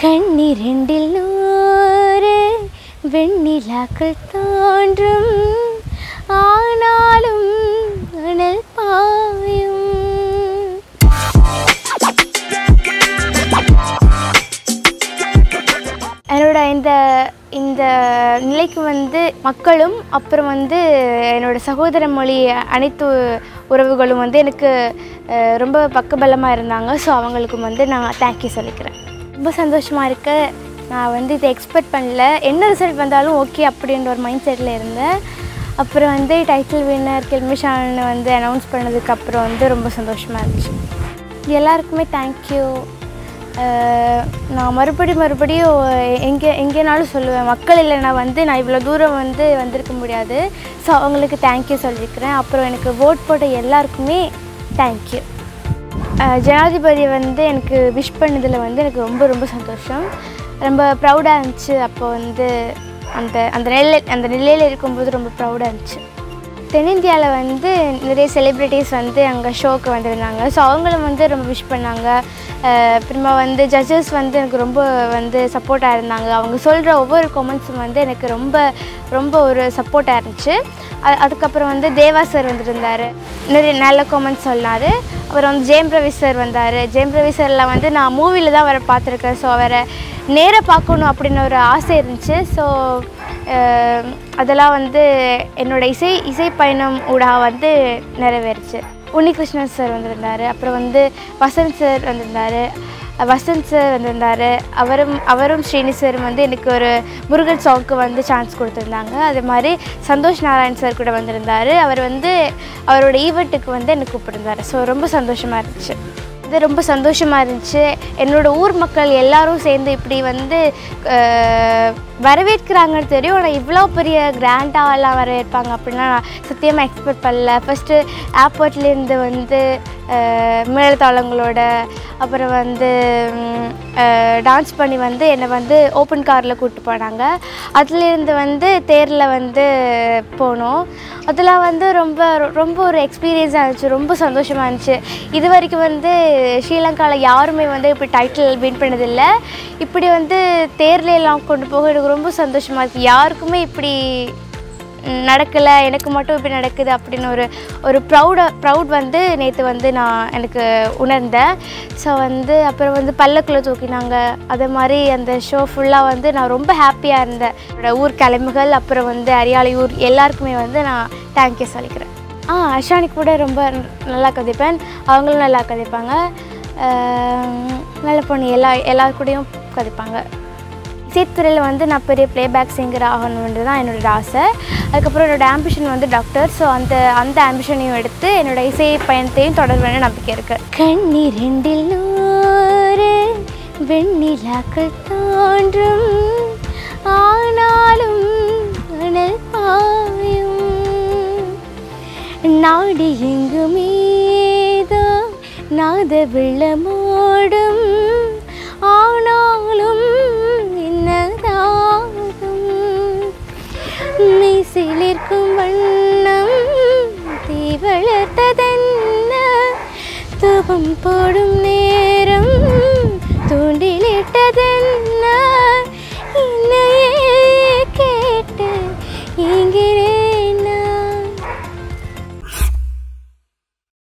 கண்ணிரண்டில் நூறு வெண்ணிலாக்கள் தோன்றும் ஆனாலும் அனல் பாயும் என்னோட இந்த இந்த நிலைக்கு வந்து மக்களும் அப்புறம் வந்து என்னோட சகோதர மொழி அனைத்து உறவுகளும் வந்து எனக்கு அஹ், ரொம்ப பக்கபலமாக இருந்தாங்க ஸோ அவங்களுக்கும் வந்து நான் தேங்க்யூ சொல்லிக்கிறேன் ரொம்ப சந்தோஷமாக இருக்கு நான் வந்து இதை எக்ஸ்பெக்ட் பண்ணல என்ன ரிசல்ட் வந்தாலும் ஓகே அப்படின்ற ஒரு மைண்ட் செட்டில் இருந்தேன் அப்புறம் வந்து டைட்டில் வின்னர் கில்மிஷான் வந்து அனௌன்ஸ் பண்ணதுக்கு அப்புறம் வந்து ரொம்ப சந்தோஷமாக இருந்துச்சு எல்லாருக்குமே தேங்க்யூ நான் மறுபடியும் மறுபடியும் எங்கே எங்கேனாலும் சொல்லுவேன் மக்கள் இல்லைன்னா வந்து நான் இவ்வளோ தூரம் வந்து வந்திருக்க முடியாது ஸோ அவங்களுக்கு தேங்க்யூ சொல்லியிருக்கிறேன் அப்புறம் எனக்கு ஓட் போட்ட எல்லாருக்குமே தேங்க்யூ ஜனாதிபதி வந்து எனக்கு விஷ் பண்ணதில் வந்து எனக்கு ரொம்ப ரொம்ப சந்தோஷம் ரொம்ப ப்ரௌடாக இருந்துச்சு அப்போ வந்து அந்த அந்த நிலை அந்த நிலையில் இருக்கும்போது ரொம்ப ப்ரௌடாக இருந்துச்சு தென்னிந்தியாவில் வந்து நிறைய செலிப்ரிட்டிஸ் வந்து அங்கே ஷோக்கு வந்திருந்தாங்க ஸோ அவங்களும் வந்து ரொம்ப விஷ் பண்ணாங்க அஹ் அப்புறமா வந்து ஜட்ஜஸ் வந்து எனக்கு ரொம்ப வந்து சப்போர்ட்டாக இருந்தாங்க அவங்க சொல்கிற ஒவ்வொரு கமெண்ட்ஸும் வந்து எனக்கு ரொம்ப ரொம்ப ஒரு சப்போர்ட்டாக இருந்துச்சு அ- அதுக்கப்புறம் வந்து தேவா சார் வந்துருந்தார் நிறைய நல்ல கமெண்ட்ஸ் சொன்னார் அப்புறம் வந்து ஜெயம் ரவி சார் வந்தார் ஜெயம் ரவி சார்லாம் வந்து நான் மூவியில் தான் அவரை பார்த்துருக்கேன் ஸோ அவரை நேராக பார்க்கணும் அப்படின்னு ஒரு ஆசை இருந்துச்சு ஸோ அஹ் அதெல்லாம் வந்து என்னோட இசை இசை பயணம் ஊடாக வந்து நிறைவேறுச்சு உன்னிகிருஷ்ணன் சார் வந்திருந்தார் அப்புறம் வந்து வசந்த் சார் வந்திருந்தார் வசந்த் சார் வந்திருந்தார் அவரும் அவரும் ஸ்ரீனி சாரும் வந்து எனக்கு ஒரு முருகன் சாங்க்கு வந்து சான்ஸ் கொடுத்துருந்தாங்க அதே மாதிரி சந்தோஷ் நாராயண் சார் கூட வந்திருந்தார் அவர் வந்து அவரோட ஈவெண்ட்டுக்கு வந்து எனக்கு கூப்பிட்டுருந்தார் ஸோ ரொம்ப சந்தோஷமாக இருந்துச்சு இது ரொம்ப சந்தோஷமாக இருந்துச்சு என்னோட ஊர் மக்கள் எல்லாரும் சேர்ந்து இப்படி வந்து அஹ், வரவேற்கிறாங்கன்னு தெரியும் ஆனால் இவ்வளோ பெரிய கிராண்டாலாம் வரவேற்பாங்க அப்படின்னா நான் சத்தியமாக எக்ஸ்பெக்ட் பண்ணல ஃபஸ்ட்டு ஏர்போர்ட்லேருந்து வந்து அஹ், மேளதாளங்களோட அப்புறம் வந்து டான்ஸ் பண்ணி வந்து என்னை வந்து ஓப்பன் காரில் கூப்பிட்டு போனாங்க அதுலேருந்து வந்து தேரில் வந்து போனோம் அதெல்லாம் வந்து ரொம்ப ரொம்ப ஒரு எக்ஸ்பீரியன்ஸாக இருந்துச்சு ரொம்ப சந்தோஷமாக இருந்துச்சு இது வரைக்கும் வந்து ஸ்ரீலங்காவில் யாருமே வந்து இப்படி டைட்டில் வின் பண்ணதில்லை இப்படி வந்து தேர்ல எல்லாம் கொண்டு போக எனக்கு ரொம்ப சந்தோஷமாக இருக்குது யாருக்குமே இப்படி நடக்கலை எனக்கு மட்டும் இப்படி நடக்குது அப்படின்னு ஒரு ஒரு ப்ரௌட ப்ரௌட் வந்து நேற்று வந்து நான் எனக்கு உணர்ந்தேன் ஸோ வந்து அப்புறம் வந்து பல்லக்கில் தூக்கினாங்க அதே மாதிரி அந்த ஷோ ஃபுல்லாக வந்து நான் ரொம்ப ஹாப்பியாக இருந்தேன் என்னோட ஊர் கிளம்புகள் அப்புறம் வந்து அரியாலை ஊர் எல்லாருக்குமே வந்து நான் தேங்க்யூ சொல்லிக்கிறேன் ஆ அஷானி கூட ரொம்ப நல்லா கதைப்பேன் அவங்களும் நல்லா கதைப்பாங்க ஆஹ் நல்ல பொண்ணு எல்லா எல்லார் கூடயும் கதைப்பாங்க இசைத்துறையில் வந்து நான் பெரிய ப்ளேபேக் சிங்கர் ஆகணுன்றது தான் என்னோட ஆசை அதுக்கப்புறம் என்னோட ஆம்பிஷன் வந்து டாக்டர் ஸோ அந்த அந்த ஆம்பிஷனையும் எடுத்து என்னோட இசை பயணத்தையும் தொடர்வேன்னு நம்பிக்கை இருக்கு கண்ணிரண்டில் நூறு வெண்ணிலாக்கள் தோன்றும் ஆனாலும் அனல் பாயும் நாடு எங்குமேதோ நாத வெள்ளமோடும் ஆனாலும் என்னதாகும் மெய்சிலிருக்கும் வண்ணம் தீ வளர்த்ததென்ன தூபம் போடும் நேரம் தூண்டி